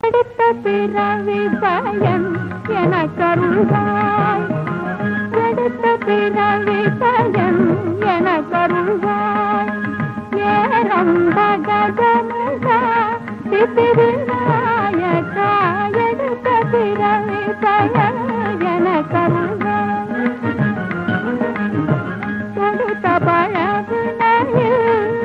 எடுத்த பிறவி பயன் எனக்கருள்வாய் எடுத்த பிறவி பயன் எனக்கருள்வாய் ஏரம் பகதமுகா சித்திவிநாயகா எடுத்த பிறவி பயன் எனக்கருள்வாய் கொடுத்த பழகுனையில்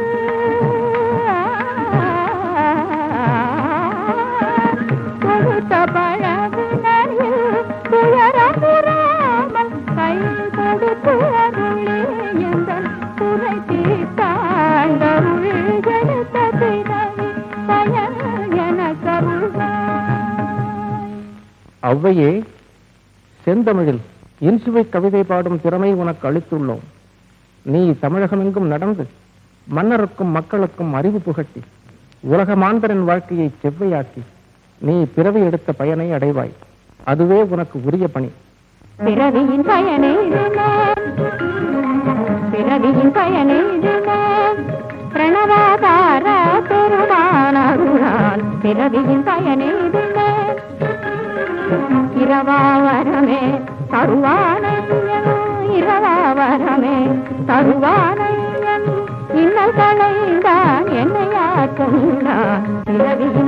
கொடுத்த பழகுனையில் துயரமுறாமல் கை கொடுத்து அருளே எங்கள் குறை தீர்த்தாண்டருள் எடுத்த பிறவி பயன் எனக்கருள்வாய் ஔவையே செந்தமிழில் இன்சுவை கவிதை பாடும் திறமை உனக்கு அளித்துள்ளோம் நீ தமிழகமெங்கும் நடந்து மன்னருக்கும் மக்களுக்கும் அறிவு புகட்டி உலக மாந்தரின் வாழ்க்கையை செவ்வையாக்கி நீ பிறவி எடுத்த பயனை அடைவாய் அதுவே உனக்கு உரிய பணி பிறவியின் பயனேதுமேன் பிறவியின் பயனேதுமேன் பிரணவாதார பெருமானருளால் பிறவியின் பயனேதுமேன் இரவாவரமே தருவானையன் இரவாவரமே தருவானையன் இன்னல் களைந்தான் என்னையா கொண்டான் பிறவியின்